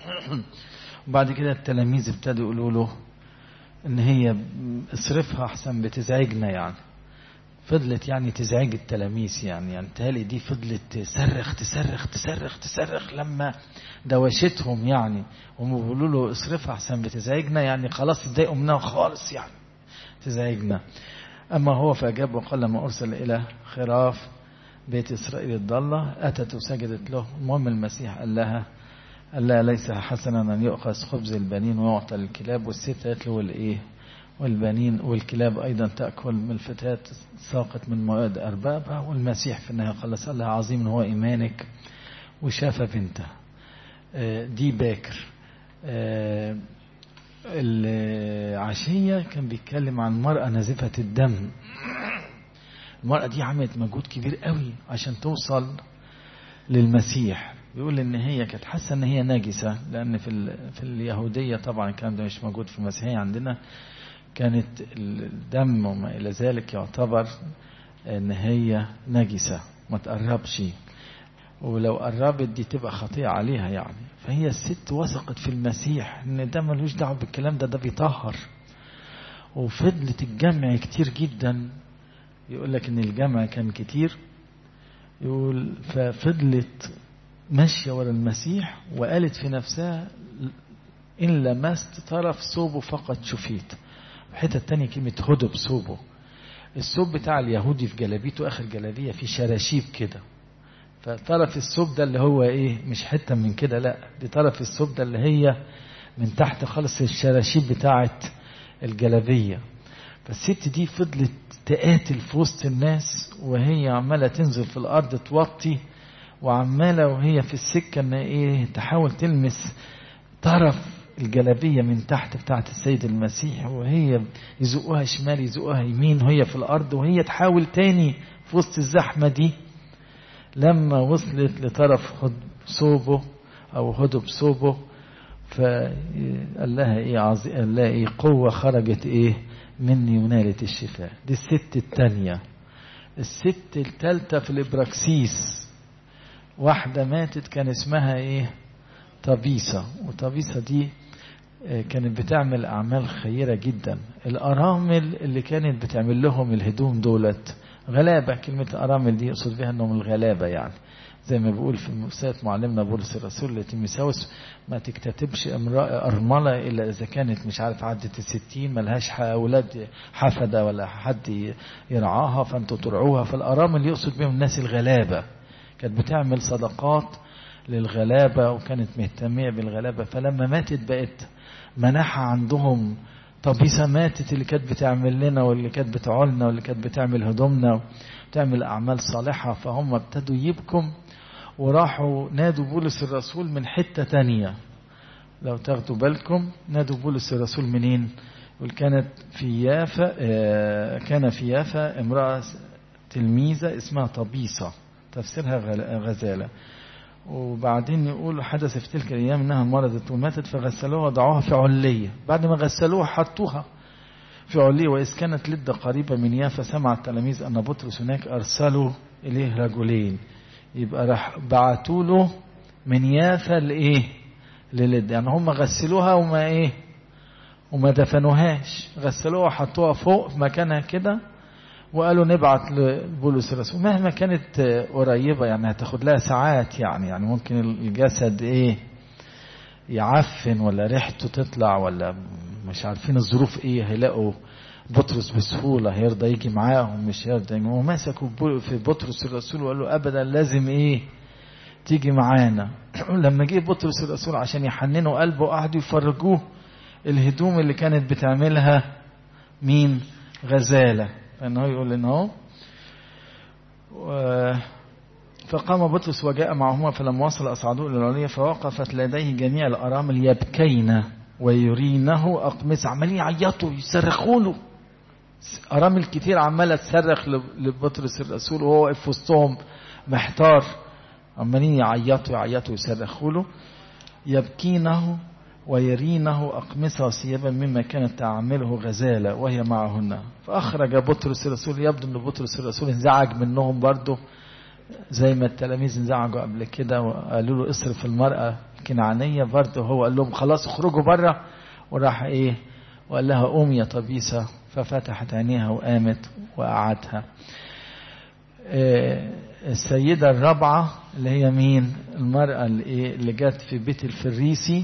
وبعد كده التلاميذ ابتدوا يقولوا له ان هي اصرفها احسن بتزعجنا يعني فضلت يعني تزعج التلاميذ يعني يعني تهالي دي فضلت تصرخ تصرخ تصرخ تصرخ لما دوشتهم يعني هم بيقولوا له اصرفها احسن بتزعجنا يعني خلاص اتضايقوا منها خالص يعني تزعجنا اما هو فاجاب وقال لما ارسل الى خراف بيت اسرائيل الضاله اتت وسجدت له المهم المسيح قال لها قال لها ليس حسنا ان يؤخذ خبز البنين ويعطى للكلاب والست قالت له والايه والبنين والكلاب أيضا تأكل من الفتاة ساقط من مواد أربابها والمسيح في النهاية قال لها عظيم هو إيمانك وشاف بنته دي باكر العشية كان بيتكلم عن مرأة نازفة الدم المرأة دي عملت مجهود كبير قوي عشان توصل للمسيح بيقول ان هي كانت حاسه ان هي نجسه لان في في اليهوديه طبعا الكلام ده مش موجود في المسيحيه عندنا كانت الدم وما إلى ذلك يعتبر إن هي نجسة ما تقربش ولو قربت دي تبقى خطيئة عليها يعني فهي الست وثقت في المسيح إن ده ملوش دعوة بالكلام ده ده بيطهر وفضلت الجمع كتير جدا يقول لك إن الجمع كان كتير يقول ففضلت ماشية ورا المسيح وقالت في نفسها إن لمست طرف ثوبه فقط شفيت الحتة التانية كلمة هدب ثوبه الثوب بتاع اليهودي في جلابيته آخر جلابية في شراشيب كده فطرف الثوب ده اللي هو ايه مش حتة من كده لا دي طرف الثوب ده اللي هي من تحت خالص الشراشيب بتاعت الجلابية فالست دي فضلت تقاتل في وسط الناس وهي عمالة تنزل في الأرض توطي وعمالة وهي في السكة ان ايه تحاول تلمس طرف الجلابية من تحت بتاعت السيد المسيح وهي يزقوها شمال يزقوها يمين وهي في الأرض وهي تحاول تاني في وسط الزحمة دي لما وصلت لطرف صوبه أو هدب صوبه فقال لها إيه عظيم قال لها إيه قوة خرجت إيه مني ونالت الشفاء دي الست التانية الست التالتة في الإبراكسيس واحدة ماتت كان اسمها إيه طبيسة وطبيسة دي كانت بتعمل أعمال خيرة جدا الأرامل اللي كانت بتعمل لهم الهدوم دولت غلابة كلمة أرامل دي يقصد بها أنهم الغلابة يعني زي ما بيقول في رسالة معلمنا بولس الرسول لتيموثاوس ما تكتتبش امرأة أرملة إلا إذا كانت مش عارف عدت الستين ملهاش أولاد حفدة ولا حد يرعاها فأنتوا ترعوها فالأرامل يقصد بهم الناس الغلابة كانت بتعمل صدقات للغلابة وكانت مهتمية بالغلابة فلما ماتت بقت منحة عندهم طبيسة ماتت اللي كانت بتعمل لنا واللي كانت بتعولنا واللي كانت بتعمل هدومنا وتعمل أعمال صالحة فهم ابتدوا يبكم وراحوا نادوا بولس الرسول من حتة تانية لو تاخدوا بالكم نادوا بولس الرسول منين يقول كانت في يافا كان في يافا امرأة تلميذة اسمها طبيسة تفسيرها غزالة وبعدين يقول حدث في تلك الايام انها مرضت وماتت فغسلوها وضعوها في عليه بعد ما غسلوها حطوها في عليه واذ كانت لده قريبه من يافا سمع التلاميذ ان بطرس هناك ارسلوا اليه رجلين يبقى راح بعتوا له من يافا لايه للد يعني هم غسلوها وما ايه وما دفنوهاش غسلوها وحطوها فوق في مكانها كده وقالوا نبعت لبولس الرسول مهما كانت قريبة يعني هتاخد لها ساعات يعني يعني ممكن الجسد ايه يعفن ولا ريحته تطلع ولا مش عارفين الظروف ايه هيلاقوا بطرس بسهولة هيرضى يجي معاهم مش هيرضى يجي ومسكوا في بطرس الرسول وقال له ابدا لازم ايه تيجي معانا لما جه بطرس الرسول عشان يحننوا قلبه قعدوا يفرجوه الهدوم اللي كانت بتعملها مين غزاله فانه يقول ان هو و... فقام بطرس وجاء معهما فلما وصل أصعدوه إلى العليا فوقفت لديه جميع الأرامل يبكين ويرينه أقمص عمالين يعيطوا يصرخوا له أرامل كتير عمالة تصرخ لبطرس الرسول وهو واقف في وسطهم محتار عمالين يعيطوا يعيطوا يصرخوا له يبكينه ويرينه أقمصة وثيابا مما كانت تعمله غزالة وهي معهن فأخرج بطرس الرسول يبدو أن بطرس الرسول انزعج منهم برضه زي ما التلاميذ انزعجوا قبل كده وقالوا له اصرف المرأة الكنعانية برضه هو قال لهم خلاص اخرجوا بره وراح ايه وقال لها قومي يا طبيسة ففتحت عينيها وقامت وقعدها إيه السيدة الرابعة اللي هي مين المرأة اللي, إيه اللي جت في بيت الفريسي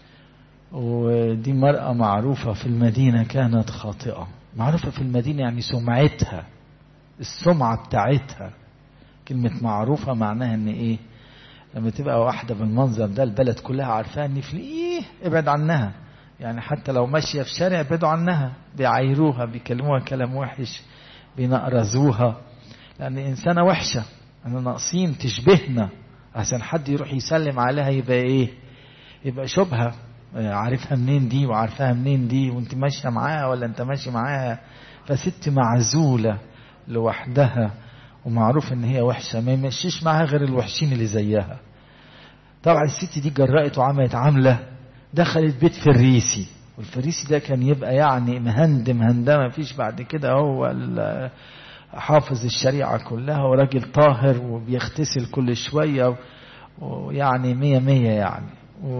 ودي مرأة معروفة في المدينة كانت خاطئة معروفة في المدينة يعني سمعتها السمعة بتاعتها كلمة معروفة معناها ان ايه لما تبقى واحدة بالمنظر ده البلد كلها عارفاها ان في ايه ابعد عنها يعني حتى لو ماشية في شارع ابعدوا عنها بيعايروها بيكلموها كلام وحش بينقرزوها لان انسانة وحشة انا ناقصين تشبهنا عشان حد يروح يسلم عليها يبقى ايه يبقى شبهة عارفها منين دي وعارفاها منين دي وانت ماشية معاها ولا انت ماشي معاها فست معزولة لوحدها ومعروف ان هي وحشة ما يمشيش معاها غير الوحشين اللي زيها طبعا الست دي جرأت وعملت عاملة دخلت بيت فريسي والفريسي ده كان يبقى يعني مهندم هندمة فيش بعد كده هو حافظ الشريعة كلها وراجل طاهر وبيغتسل كل شوية ويعني مية مية يعني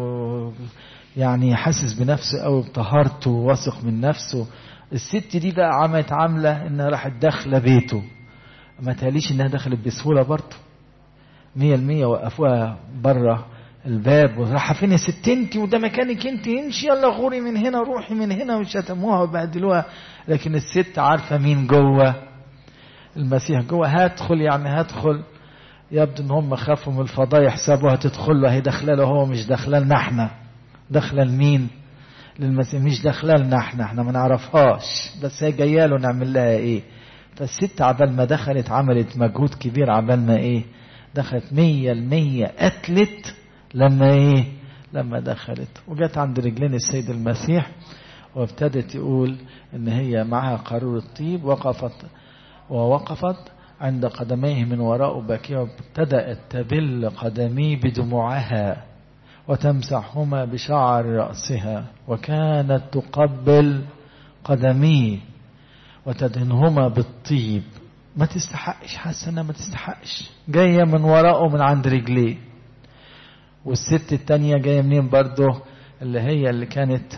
ويعني حاسس بنفسه قوي بطهارته وواثق من نفسه الست دي بقى عملت عاملة انها راحت داخلة بيته ما تهليش انها دخلت بسهولة برضه مية المية وقفوها بره الباب وراح فين يا ست انت وده مكانك انت امشي يلا غوري من هنا روحي من هنا وشتموها وبهدلوها لكن الست عارفة مين جوه المسيح جوه هدخل يعني هدخل يبدو ان هم خافوا من الفضايح سابوها تدخل له هي داخله له هو مش داخله لنا احنا داخله لمين للمسيح مش داخله لنا احنا احنا ما نعرفهاش بس هي جايه له نعمل لها ايه فالست عبال ما دخلت عملت مجهود كبير عبال ما ايه دخلت مية المية قتلت لما ايه لما دخلت وجت عند رجلين السيد المسيح وابتدت تقول ان هي معها قارورة طيب وقفت ووقفت عند قدميه من وراء باكية وابتدأت تبل قدميه بدموعها وتمسحهما بشعر رأسها وكانت تقبل قدميه وتدهنهما بالطيب ما تستحقش حاسه انها ما تستحقش جايه من وراءه من عند رجليه والست التانية جايه منين برضه اللي هي اللي كانت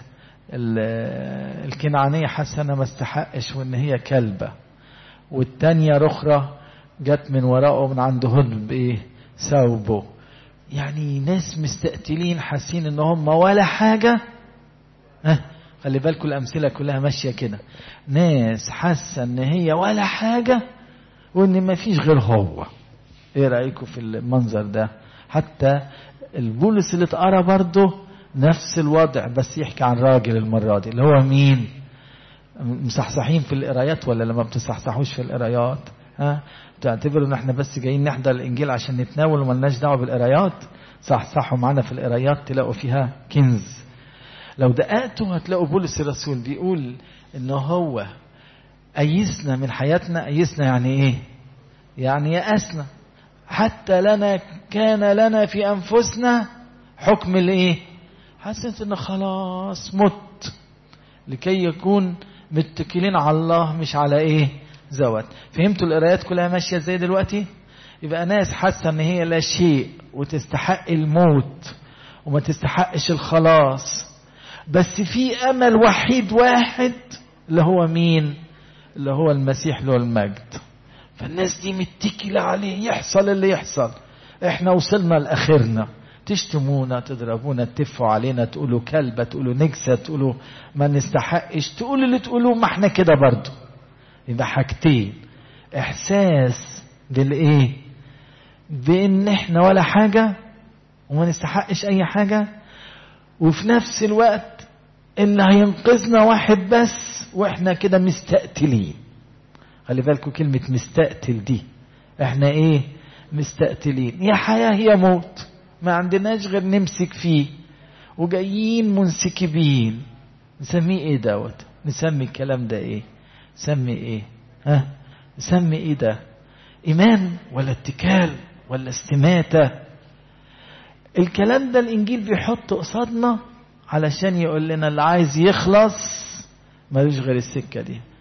الكنعانيه حاسه انها ما استحقش وان هي كلبه والتانية رخرة جت من وراءه من عند هن بايه ثوبه يعني ناس مستقتلين حاسين ان هم ولا حاجه ها خلي بالكم الامثله كلها ماشيه كده ناس حاسه ان هي ولا حاجه وان ما فيش غير هو ايه رايكم في المنظر ده حتى البولس اللي اتقرا برضه نفس الوضع بس يحكي عن راجل المره دي اللي هو مين مصحصحين في القرايات ولا لما بتصحصحوش في القرايات ها تعتبروا ان احنا بس جايين نحضر الانجيل عشان نتناول وملناش دعوه بالقرايات صحصحوا معانا في القرايات تلاقوا فيها كنز لو دققتوا هتلاقوا بولس الرسول بيقول ان هو أيسنا من حياتنا أيسنا يعني ايه يعني يأسنا حتى لنا كان لنا في أنفسنا حكم الايه حسيت ان خلاص مت لكي يكون متكلين على الله مش على ايه زوت فهمتوا القرايات كلها ماشيه ازاي دلوقتي يبقى ناس حاسه ان هي لا شيء وتستحق الموت وما تستحقش الخلاص بس في امل وحيد واحد اللي هو مين اللي هو المسيح له المجد فالناس دي متكلة عليه يحصل اللي يحصل احنا وصلنا لاخرنا تشتمونا تضربونا تتفوا علينا تقولوا كلبة تقولوا نجسة تقولوا ما نستحقش تقولوا اللي تقولوا ما احنا كده برضو يبقى حاجتين احساس بالايه بان احنا ولا حاجة وما نستحقش اي حاجة وفي نفس الوقت اللي هينقذنا واحد بس واحنا كده مستقتلين خلي بالكم كلمة مستقتل دي احنا ايه مستقتلين يا حياة يا موت ما عندناش غير نمسك فيه وجايين منسكبين نسميه ايه دوت نسمي الكلام ده ايه نسمي ايه ها نسمي ايه ده ايمان ولا اتكال ولا استماتة الكلام ده الانجيل بيحط قصادنا علشان يقول لنا اللي عايز يخلص ملوش غير السكة دي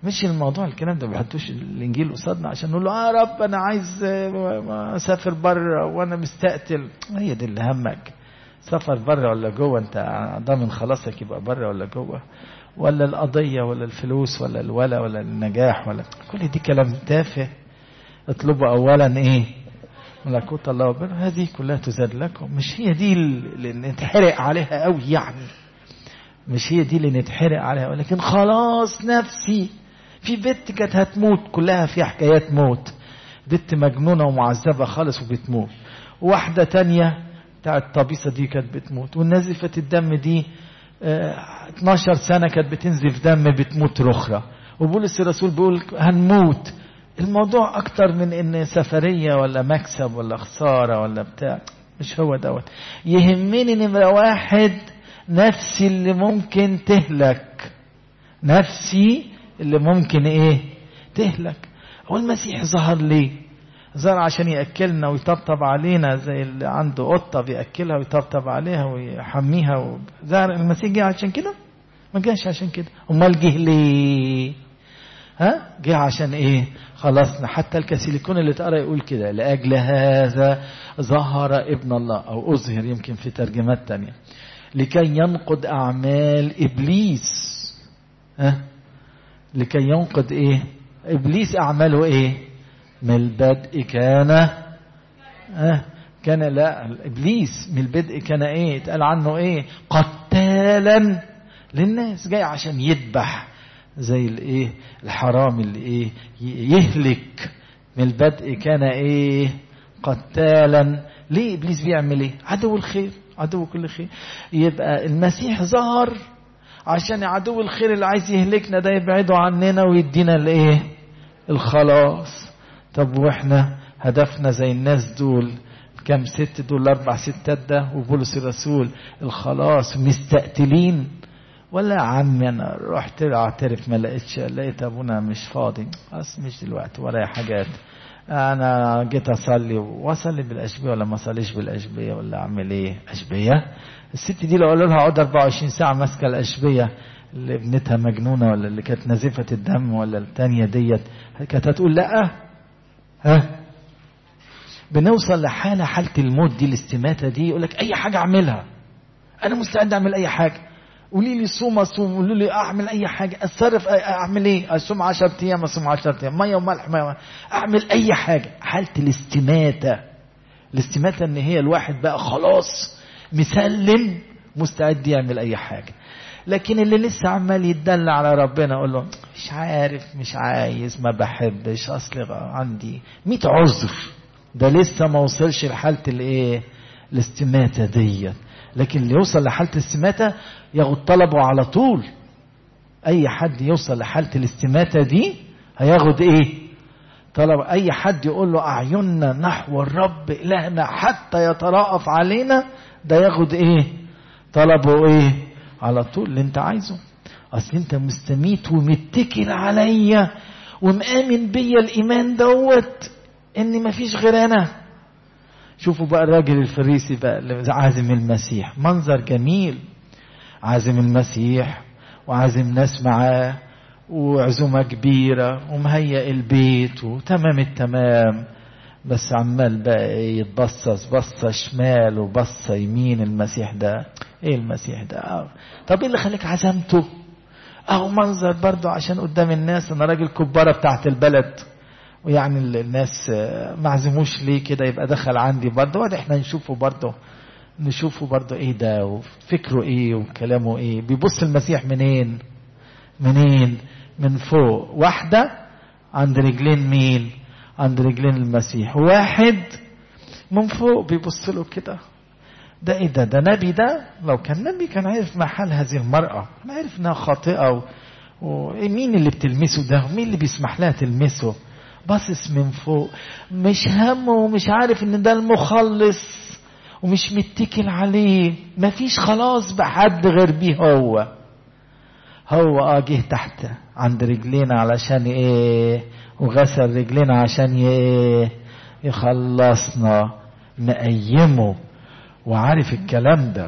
مش الموضوع الكلام ده ما بيحطوش الانجيل قصادنا عشان نقول له اه يا رب انا عايز آه، اسافر بره وانا مستقتل هي دي اللي همك سفر بره ولا جوه انت ضامن خلاصك يبقى بره ولا جوه ولا القضيه ولا الفلوس ولا الولا ولا النجاح ولا كل دي كلام تافه اطلبوا اولا ايه ملكوت الله وبره هذه كلها تزاد لكم مش هي دي اللي نتحرق عليها قوي يعني مش هي دي اللي نتحرق عليها ولكن خلاص نفسي في بنت كانت هتموت كلها فيها حكايات موت بنت مجنونة ومعذبة خالص وبتموت واحدة تانية بتاعت طبيسة دي كانت بتموت والنزفة الدم دي اه 12 سنة كانت بتنزف دم بتموت رخرة وبولس الرسول بيقول هنموت الموضوع أكتر من إن سفرية ولا مكسب ولا خسارة ولا بتاع مش هو دوت يهمني نمرة واحد نفسي اللي ممكن تهلك نفسي اللي ممكن ايه تهلك هو المسيح ظهر ليه ظهر عشان ياكلنا ويطبطب علينا زي اللي عنده قطه بياكلها ويطبطب عليها ويحميها ظهر المسيح جه عشان كده ما جاش عشان كده امال جه ليه ها جه عشان ايه خلصنا حتى الكاسيليكون اللي اتقرا يقول كده لاجل هذا ظهر ابن الله او اظهر يمكن في ترجمات تانية لكي ينقض اعمال ابليس ها لكي ينقض ايه ابليس اعماله ايه من البدء كان اه كان لا ابليس من البدء كان ايه اتقال عنه ايه قتالا للناس جاي عشان يذبح زي الايه الحرام اللي ايه يهلك من البدء كان ايه قتالا ليه ابليس بيعمل ايه عدو الخير عدو كل خير يبقى المسيح ظهر عشان عدو الخير اللي عايز يهلكنا ده يبعده عننا ويدينا الايه الخلاص طب واحنا هدفنا زي الناس دول كم ست دول الاربع ستات ده وبولس الرسول الخلاص مستقتلين ولا يا عمي انا رحت اعترف ما لقيتش لقيت ابونا مش فاضي بس مش دلوقتي ولا حاجات انا جيت اصلي واصلي بالاشبيه ولا ما اصليش بالاشبيه ولا اعمل ايه اشبيه الست دي لو قالوا لها اقعد 24 ساعه ماسكه الاشبيه اللي ابنتها مجنونه ولا اللي كانت نزفه الدم ولا الثانيه ديت كانت هتقول لا ها بنوصل لحاله حاله الموت دي الاستماته دي يقول لك اي حاجه اعملها انا مستعد اعمل اي حاجه قولي لي صوم اصوم قولوا لي اعمل اي حاجه اتصرف اعمل ايه اصوم 10 ايام اصوم 10 ايام ميه وملح ميه اعمل اي حاجه حاله الاستماته الاستماته ان هي الواحد بقى خلاص مسلم مستعد يعمل اي حاجه لكن اللي لسه عمال يتدلع على ربنا اقول له مش عارف مش عايز ما بحبش اصل عندي 100 عذر ده لسه ما وصلش لحاله الايه الاستماته ديت لكن اللي يوصل لحالة الاستماتة ياخد طلبه على طول أي حد يوصل لحالة الاستماتة دي هياخد إيه؟ طلب أي حد يقول له أعيننا نحو الرب إلهنا حتى يتراءف علينا ده ياخد إيه؟ طلبه إيه؟ على طول اللي أنت عايزه أصل أنت مستميت ومتكل عليا ومآمن بيا الإيمان دوت إن مفيش غير أنا شوفوا بقى الراجل الفريسي بقى اللي عازم المسيح منظر جميل عازم المسيح وعازم ناس معاه وعزومة كبيرة ومهيئ البيت وتمام التمام بس عمال بقى يتبصص بصة شمال وبصة يمين المسيح ده ايه المسيح ده اه. طب ايه اللي خليك عزمته اهو منظر برضه عشان قدام الناس انا راجل كبارة بتاعت البلد ويعني الناس ما عزموش ليه كده يبقى دخل عندي برضه وده احنا نشوفه برضه نشوفه برضه ايه ده وفكره ايه وكلامه ايه بيبص المسيح منين منين من فوق واحدة عند رجلين مين عند رجلين المسيح واحد من فوق بيبص له كده ده ايه ده ده نبي ده لو كان نبي كان عارف محل هذه المرأة كان عارف انها خاطئة و... ومين اللي بتلمسه ده ومين اللي بيسمح لها تلمسه باصص من فوق مش همه ومش عارف ان ده المخلص ومش متكل عليه مفيش خلاص بحد غير بيه هو هو اه جه تحت عند رجلينا علشان ايه وغسل رجلينا عشان ايه يخلصنا مقيمه وعارف الكلام ده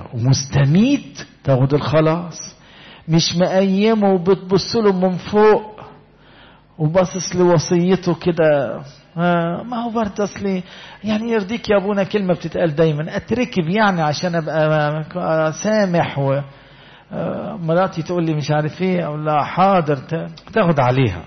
ومستميت تاخد الخلاص مش مقيمه وبتبص له من فوق وباصص لوصيته كده آه ما هو برضه اصلي يعني يرضيك يا ابونا كلمه بتتقال دايما اتركب يعني عشان ابقى سامح و آه مراتي تقول لي مش عارف ايه اقول لها حاضر تاخد عليها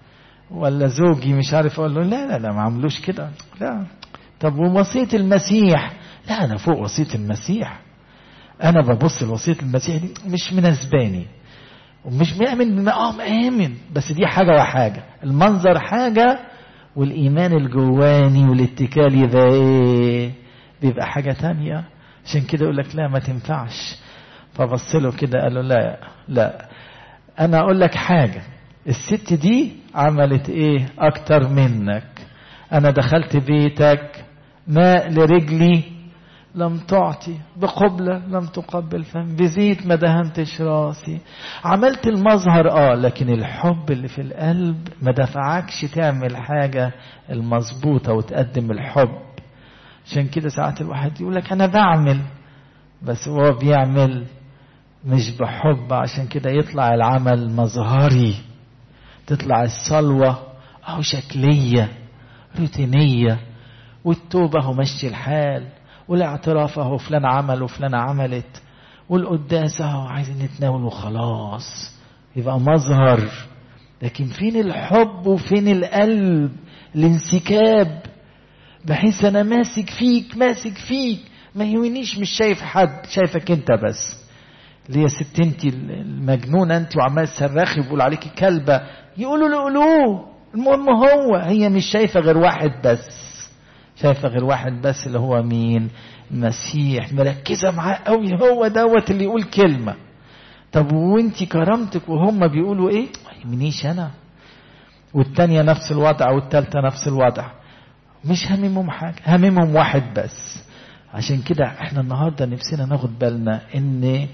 ولا زوجي مش عارف اقول له لا لا لا ما عملوش كده لا طب ووصيه المسيح لا انا فوق وصيه المسيح انا ببص لوصيه المسيح دي مش مناسباني ومش مؤمن اه مآمن بس دي حاجه وحاجه المنظر حاجه والايمان الجواني والاتكال يبقى ايه بيبقى حاجه تانية عشان كده يقول لك لا ما تنفعش فبص له كده قال له لا لا انا اقول لك حاجه الست دي عملت ايه اكتر منك انا دخلت بيتك ماء لرجلي لم تعطي بقبلة لم تقبل فم بزيت ما دهنتش راسي عملت المظهر اه لكن الحب اللي في القلب ما دفعكش تعمل حاجة المظبوطة وتقدم الحب عشان كده ساعات الواحد يقول لك انا بعمل بس هو بيعمل مش بحب عشان كده يطلع العمل مظهري تطلع الصلوة أو شكلية روتينية والتوبة هو مشي الحال والاعتراف اهو فلان عمل وفلان عملت والقداس اهو عايزين نتناول وخلاص يبقى مظهر لكن فين الحب وفين القلب الانسكاب بحيث انا ماسك فيك ماسك فيك ما يهمنيش مش شايف حد شايفك انت بس اللي يا ست انت المجنونه انت وعمال تصرخي وبيقول عليكي كلبه يقولوا له قولوه المهم هو هي مش شايفه غير واحد بس شايفه غير واحد بس اللي هو مين المسيح مركزه معاه قوي هو دوت اللي يقول كلمه طب وانت كرامتك وهم بيقولوا ايه ما يهمنيش انا والتانية نفس الوضع والتالتة نفس الوضع مش هممهم حاجة هممهم واحد بس عشان كده احنا النهاردة نفسنا ناخد بالنا ان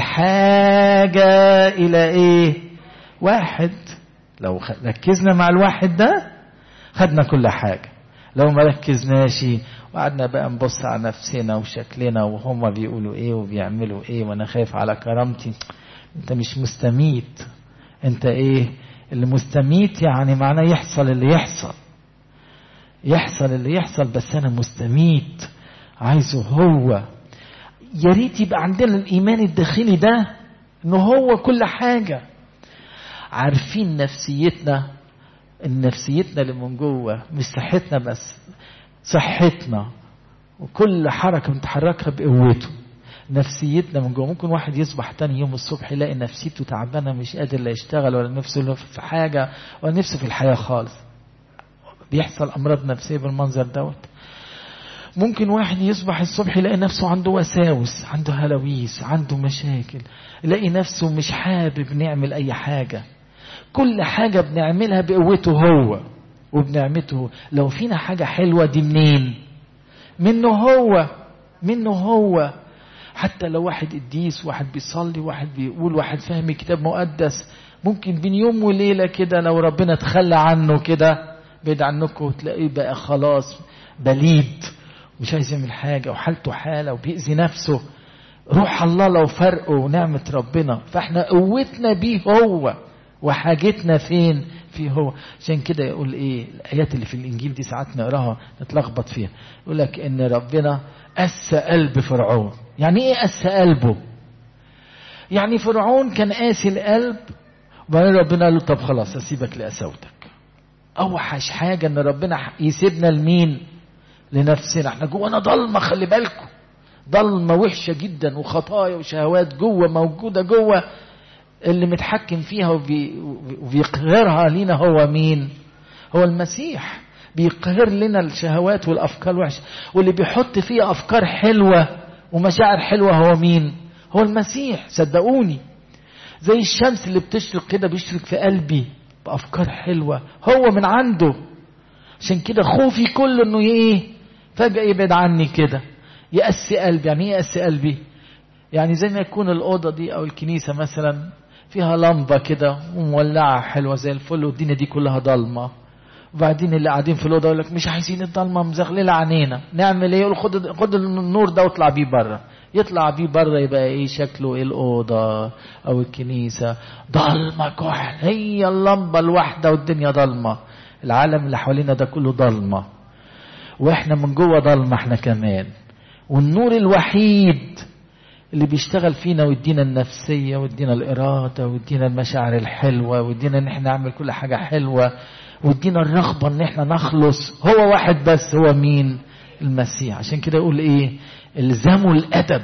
الحاجة الى ايه واحد لو ركزنا مع الواحد ده خدنا كل حاجة لو ما ركزناش وقعدنا بقى نبص على نفسنا وشكلنا وهم بيقولوا ايه وبيعملوا ايه وانا خايف على كرامتي انت مش مستميت انت ايه اللي مستميت يعني معناه يحصل اللي يحصل يحصل اللي يحصل بس انا مستميت عايزه هو يا ريت يبقى عندنا الايمان الداخلي ده ان هو كل حاجه عارفين نفسيتنا نفسيتنا اللي من جوه مش صحتنا بس صحتنا وكل حركه بنتحركها بقوته نفسيتنا من جوه ممكن واحد يصبح تاني يوم الصبح يلاقي نفسيته تعبانه مش قادر لا يشتغل ولا نفسه في حاجه ولا نفسه في الحياه خالص بيحصل امراض نفسيه بالمنظر دوت ممكن واحد يصبح الصبح يلاقي نفسه عنده وساوس عنده هلاويس عنده مشاكل يلاقي نفسه مش حابب نعمل اي حاجه كل حاجة بنعملها بقوته هو وبنعمته لو فينا حاجة حلوة دي منين منه هو منه هو حتى لو واحد قديس واحد بيصلي واحد بيقول واحد فاهم كتاب مقدس ممكن بين يوم وليلة كده لو ربنا تخلى عنه كده بعيد عنكم تلاقيه بقى خلاص بليد مش عايز يعمل حاجة وحالته حالة وبيأذي نفسه روح الله لو فرقه ونعمة ربنا فاحنا قوتنا بيه هو وحاجتنا فين فيه هو عشان كده يقول ايه الايات اللي في الانجيل دي ساعات نقراها نتلخبط فيها يقول لك ان ربنا قس قلب فرعون يعني ايه قس قلبه يعني فرعون كان قاسي القلب وبعدين ربنا قال له طب خلاص اسيبك لقساوتك اوحش حاجه ان ربنا يسيبنا لمين لنفسنا احنا جوانا ضلمه خلي بالكم ضلمه وحشه جدا وخطايا وشهوات جوه موجوده جوه اللي متحكم فيها وبي وبيقهرها لينا هو مين هو المسيح بيقهر لنا الشهوات والافكار الوحشه واللي بيحط فيها افكار حلوه ومشاعر حلوه هو مين هو المسيح صدقوني زي الشمس اللي بتشرق كده بيشرق في قلبي بافكار حلوه هو من عنده عشان كده خوفي كله انه ايه فجاه يبعد عني كده يقسي قلبي يعني ايه يقسي قلبي يعني زي ما يكون الاوضه دي او الكنيسه مثلا فيها لمبه كده ومولعه حلوه زي الفل والدنيا دي كلها ضلمه وبعدين اللي قاعدين في الاوضه يقول لك مش عايزين الضلمه مزغلله عينينا نعمل ايه يقول خد خد النور ده واطلع بيه بره يطلع بيه بره يبقى ايه شكله ايه الاوضه او الكنيسه ضلمه كحل هي اللمبه الواحده والدنيا ضلمه العالم اللي حوالينا ده كله ضلمه واحنا من جوه ضلمه احنا كمان والنور الوحيد اللي بيشتغل فينا ويدينا النفسية ويدينا الإرادة ويدينا المشاعر الحلوة ويدينا إن احنا نعمل كل حاجة حلوة ويدينا الرغبة إن احنا نخلص هو واحد بس هو مين المسيح عشان كده يقول إيه الزموا الأدب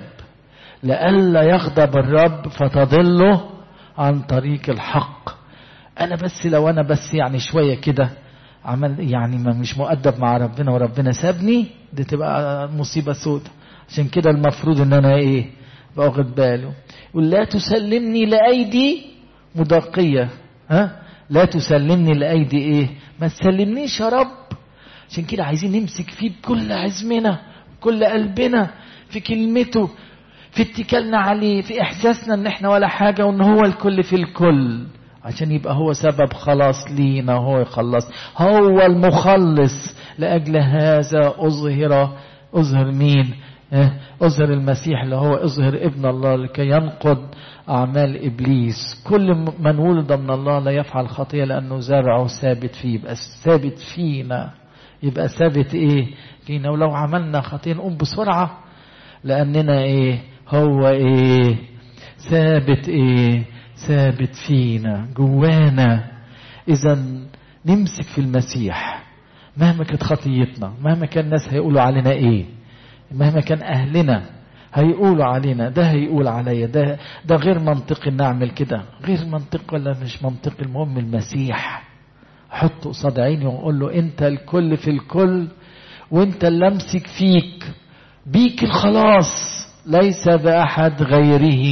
لئلا يغضب الرب فتضله عن طريق الحق أنا بس لو أنا بس يعني شوية كده عمل يعني ما مش مؤدب مع ربنا وربنا سابني دي تبقى مصيبة سودة عشان كده المفروض ان انا ايه باخد باله يقول لا تسلمني لايدي مدقية ها لا تسلمني لايدي ايه ما تسلمنيش يا رب عشان كده عايزين نمسك فيه بكل عزمنا بكل قلبنا في كلمته في اتكالنا عليه في احساسنا ان احنا ولا حاجة وان هو الكل في الكل عشان يبقى هو سبب خلاص لينا هو يخلص هو المخلص لأجل هذا أظهر أظهر مين أظهر المسيح اللي هو أظهر ابن الله لكي ينقض أعمال إبليس كل من ولد من الله لا يفعل خطية لأنه زرعه ثابت فيه يبقى ثابت فينا يبقى ثابت إيه فينا ولو عملنا خطية نقوم بسرعة لأننا إيه هو إيه ثابت إيه ثابت فينا جوانا إذا نمسك في المسيح مهما كانت خطيتنا مهما كان الناس هيقولوا علينا إيه مهما كان أهلنا هيقولوا علينا ده هيقول عليا ده ده غير منطقي نعمل كده غير منطقي ولا مش منطقي المهم المسيح حطه قصاد عيني واقول له انت الكل في الكل وانت اللي امسك فيك بيك الخلاص ليس باحد غيره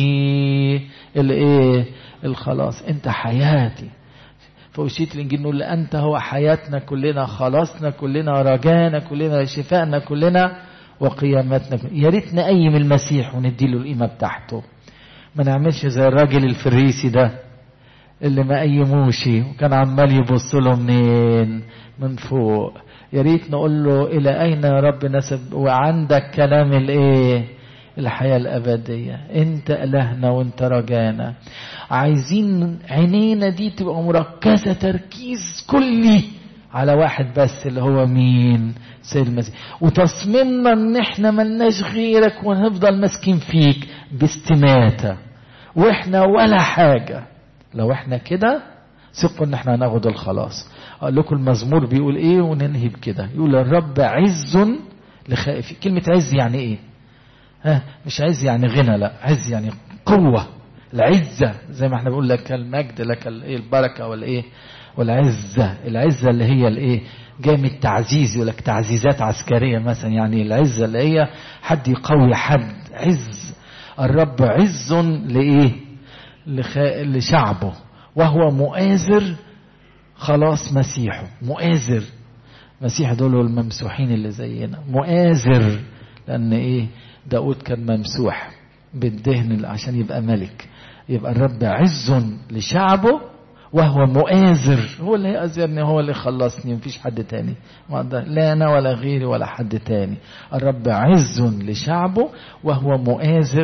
الايه الخلاص انت حياتي فوشيت الانجيل نقول انت هو حياتنا كلنا خلاصنا كلنا رجانا كلنا شفائنا كلنا وقيامتنا يا ريت نقيم المسيح ونديله القيمه بتاعته ما نعملش زي الراجل الفريسي ده اللي ما قيموش وكان عمال يبص له منين من فوق يا ريت نقول له الى اين يا رب نسب وعندك كلام الايه الحياة الأبدية أنت إلهنا وأنت رجانا عايزين عينينا دي تبقى مركزة تركيز كلي على واحد بس اللي هو مين سيد المسيح وتصميمنا ان احنا ملناش غيرك ونفضل ماسكين فيك باستماتة واحنا ولا حاجة لو احنا كده ثقوا ان احنا هناخد الخلاص اقول لكم المزمور بيقول ايه وننهي بكده يقول الرب عز لخائف كلمة عز يعني ايه ها مش عز يعني غنى لا عز يعني قوة العزة زي ما احنا بنقول لك المجد لك الايه البركة والايه والعزة العزة اللي هي الايه جاي من التعزيز يقول لك تعزيزات عسكرية مثلا يعني العزة اللي هي حد يقوي حد عز الرب عز لإيه لخ... لشعبه وهو مؤازر خلاص مسيحه مؤازر مسيح دول الممسوحين اللي زينا مؤازر لأن إيه داود كان ممسوح بالدهن عشان يبقى ملك يبقى الرب عز لشعبه وهو مؤازر هو اللي هيأزرني هو اللي خلصني مفيش حد تاني لا أنا ولا غيري ولا حد تاني الرب عز لشعبه وهو مؤازر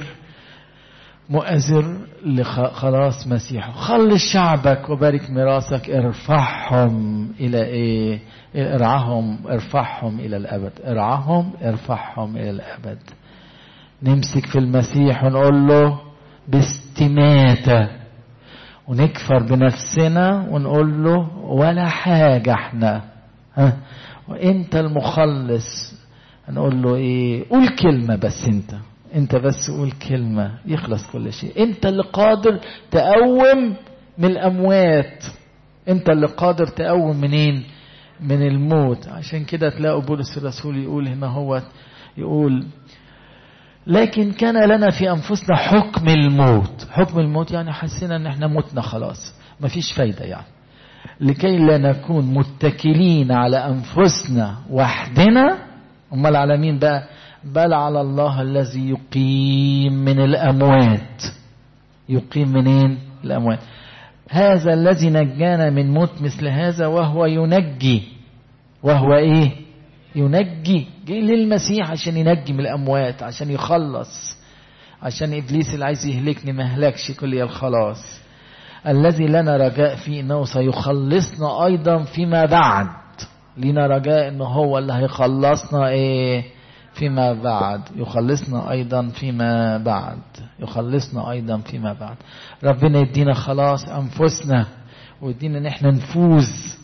مؤازر لخلاص مسيحه خلص شعبك وبارك ميراثك ارفعهم إلى إيه ارعاهم ارفعهم إلى الأبد ارعاهم ارفعهم إلى الأبد نمسك في المسيح ونقول له باستماتة ونكفر بنفسنا ونقول له ولا حاجة احنا ها وانت المخلص نقول له ايه قول كلمة بس انت انت بس قول كلمة يخلص كل شيء انت اللي قادر تقوم من الاموات انت اللي قادر تقوم منين من الموت عشان كده تلاقوا بولس الرسول يقول هنا هو يقول لكن كان لنا في انفسنا حكم الموت حكم الموت يعني حسينا ان احنا متنا خلاص مفيش فايده يعني لكي لا نكون متكلين على انفسنا وحدنا امال على مين بقى بل على الله الذي يقيم من الاموات يقيم منين الاموات هذا الذي نجانا من موت مثل هذا وهو ينجي وهو ايه ينجي جه للمسيح عشان ينجي من الاموات عشان يخلص عشان ابليس اللي عايز يهلكني ما يهلكش كل يا الخلاص الذي لنا رجاء فيه انه سيخلصنا ايضا فيما بعد لنا رجاء انه هو اللي هيخلصنا ايه فيما بعد يخلصنا ايضا فيما بعد يخلصنا ايضا فيما بعد ربنا يدينا خلاص انفسنا ويدينا ان احنا نفوز